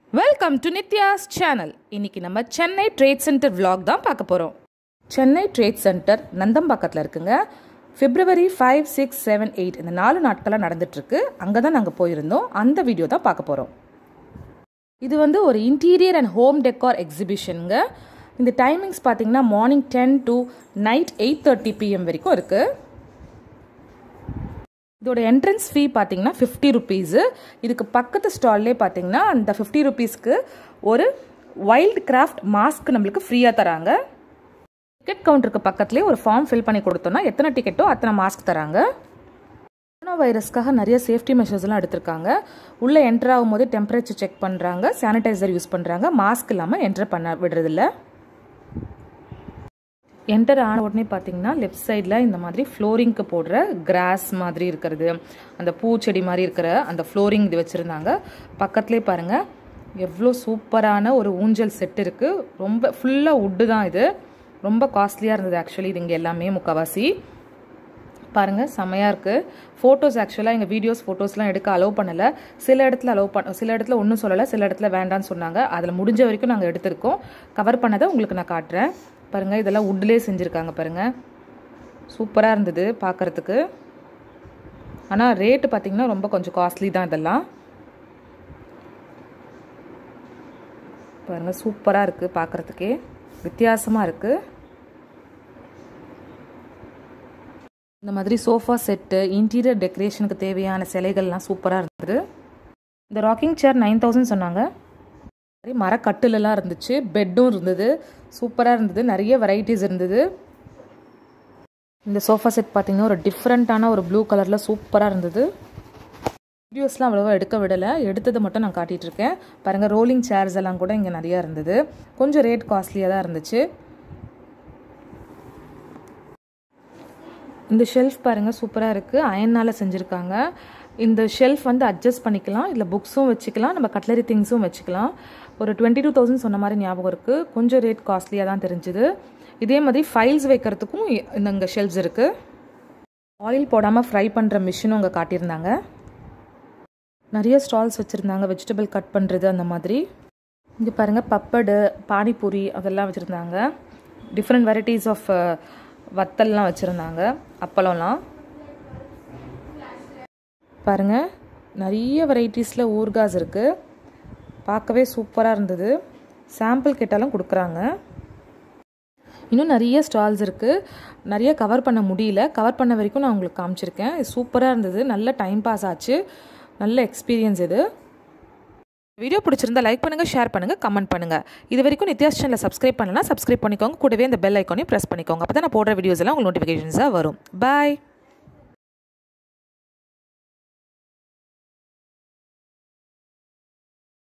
welcome to Nithya's channel இன்னைக்கு நம்ம Chennai trade centre vlog தான் பார்க்க போகிறோம் சென்னை ட்ரேட் சென்டர் நந்தம்பாக்கத்தில் இருக்குங்க February five six seven eight இந்த நாலு நாட்களாக நடந்துட்டுருக்கு அங்கே தான் நாங்கள் போயிருந்தோம் அந்த வீடியோ தான் பார்க்க போகிறோம் இது வந்து ஒரு இன்டீரியர் அண்ட் ஹோம் டெக்கார் எக்ஸிபிஷனுங்க இந்த டைமிங்ஸ் பார்த்தீங்கன்னா morning ten to night eight thirty PM வரைக்கும் இருக்குது இதோட என்ட்ரன்ஸ் ஃபீ பார்த்தீங்கன்னா ஃபிஃப்டி ருபீஸு இதுக்கு பக்கத்து ஸ்டால்லே பார்த்தீங்கன்னா அந்த ஃபிஃப்டி ருபீஸ்க்கு ஒரு வைல்ட் கிராஃப்ட் மாஸ்க் நம்மளுக்கு ஃப்ரீயாக தராங்க டிக்கெட் கவுண்டருக்கு பக்கத்துலேயே ஒரு ஃபார்ம் ஃபில் பண்ணி கொடுத்தோன்னா எத்தனை டிக்கெட்டோ அத்தனை மாஸ்க் தராங்க கொரோனா வைரஸ்க்காக நிறைய சேஃப்டி மெஷர்ஸ்லாம் எடுத்திருக்காங்க உள்ளே என்டர் ஆகும்போது டெம்பரேச்சர் செக் பண்ணுறாங்க சானிடைசர் யூஸ் பண்ணுறாங்க மாஸ்க் இல்லாமல் என்டர் பண்ண விடுறதில்ல என்டர் ஆன உடனே பார்த்தீங்கன்னா லெஃப்ட் சைடில் இந்த மாதிரி ஃப்ளோரிங்க்கு போடுற கிராஸ் மாதிரி இருக்கிறது அந்த பூச்செடி மாதிரி இருக்கிற அந்த ஃப்ளோரிங் இது வச்சுருந்தாங்க பக்கத்துலேயே பாருங்கள் எவ்வளோ சூப்பரான ஒரு ஊஞ்சல் செட் இருக்குது ரொம்ப ஃபுல்லாக உட்டு தான் இது ரொம்ப காஸ்ட்லியாக இருந்தது ஆக்சுவலி இது இங்கே எல்லாமே முக்கால்வாசி பாருங்கள் செமையாக இருக்குது ஃபோட்டோஸ் ஆக்சுவலாக எங்கள் வீடியோஸ் ஃபோட்டோஸ்லாம் எடுக்க அலோவ் பண்ணலை சில இடத்துல அலோவ் பண்ண சில இடத்துல ஒன்றும் சொல்லலை சில இடத்துல வேண்டான்னு சொன்னாங்க அதில் முடிஞ்ச வரைக்கும் நாங்கள் எடுத்திருக்கோம் கவர் பண்ணதை உங்களுக்கு நான் காட்டுறேன் பாருங்கள் இதெல்லாம் உட்லேயே செஞ்சுருக்காங்க பாருங்கள் சூப்பராக இருந்தது பார்க்குறதுக்கு ஆனால் ரேட்டு பார்த்திங்கன்னா ரொம்ப கொஞ்சம் காஸ்ட்லி தான் இதெல்லாம் பாருங்கள் சூப்பராக இருக்குது பார்க்குறதுக்கே வித்தியாசமாக இருக்குது இந்த மாதிரி சோஃபா செட்டு இன்டீரியர் டெக்கரேஷனுக்கு தேவையான சிலைகள்லாம் சூப்பராக இருந்தது இந்த ராக்கிங் சேர் நைன் தௌசண்ட் சொன்னாங்க மாதிரி மரக்கட்டிலெல்லாம் இருந்துச்சு பெட்டும் இருந்தது சூப்பராக இருந்தது நிறைய வெரைட்டிஸ் இருந்தது இந்த சோஃபா செட் பார்த்தீங்கன்னா ஒரு டிஃப்ரெண்ட்டான ஒரு ப்ளூ கலரில் சூப்பராக இருந்தது வீடியோஸ்லாம் அவ்வளோவா எடுக்க விடலை எடுத்ததை மட்டும் நான் காட்டிகிட்டு இருக்கேன் பாருங்கள் ரோலிங் சேர்ஸ் எல்லாம் கூட இங்கே நிறையா இருந்தது கொஞ்சம் ரேட் காஸ்ட்லியாக தான் இருந்துச்சு இந்த ஷெல்ஃப் பாருங்கள் சூப்பராக இருக்குது அயனால் செஞ்சுருக்காங்க இந்த ஷெல்ஃப் வந்து அட்ஜஸ்ட் பண்ணிக்கலாம் இதில் புக்ஸும் வச்சுக்கலாம் நம்ம கட்லரி திங்ஸும் வச்சுக்கலாம் ஒரு டுவெண்ட்டி டூ தௌசண்ட் சொன்ன மாதிரி ஞாபகம் இருக்குது கொஞ்சம் ரேட் காஸ்ட்லியாக தான் தெரிஞ்சுது இதே மாதிரி ஃபைல்ஸ் வைக்கிறதுக்கும் இந்த இங்கே ஷெல்ஃப்ஸ் இருக்குது ஆயில் போடாமல் ஃப்ரை பண்ணுற மிஷினும் அங்கே காட்டியிருந்தாங்க நிறைய ஸ்டால்ஸ் வச்சுருந்தாங்க வெஜிடபிள் கட் பண்ணுறது அந்த மாதிரி இங்கே பாருங்கள் பப்படு பானிபூரி அதெல்லாம் வச்சுருந்தாங்க டிஃப்ரெண்ட் வெரைட்டிஸ் ஆஃப் வத்தல்லாம் வச்சுருந்தாங்க அப்பளம்லாம் பாருங்கள் நிறைய வெரைட்டிஸில் ஊர்காஸ் இருக்குது பார்க்கவே சூப்பராக இருந்தது சாம்பிள் கேட்டாலும் கொடுக்குறாங்க இன்னும் நிறைய ஸ்டால்ஸ் இருக்குது நிறைய கவர் பண்ண முடியல கவர் பண்ண வரைக்கும் நான் உங்களுக்கு காமிச்சிருக்கேன் இது சூப்பராக இருந்தது நல்ல டைம் பாஸ் ஆச்சு நல்ல எக்ஸ்பீரியன்ஸ் இது வீடியோ பிடிச்சிருந்தா லைக் பண்ணுங்கள் ஷேர் பண்ணுங்கள் கமெண்ட் பண்ணுங்கள் இது வரைக்கும் நித்யாஸ் சேனலை சப்ஸ்கிரைப் பண்ணலாம் சப்ஸ்கிரைப் பண்ணிக்கோங்க கூடவே இந்த பெல் ஐக்கானையும் ப்ரெஸ் பண்ணிக்கோங்க அப்போ தான் நான் போடுற வீடியோஸ் எல்லாம் உங்களுக்கு நோட்டிஃபிகேஷன்ஸாக வரும் பாய்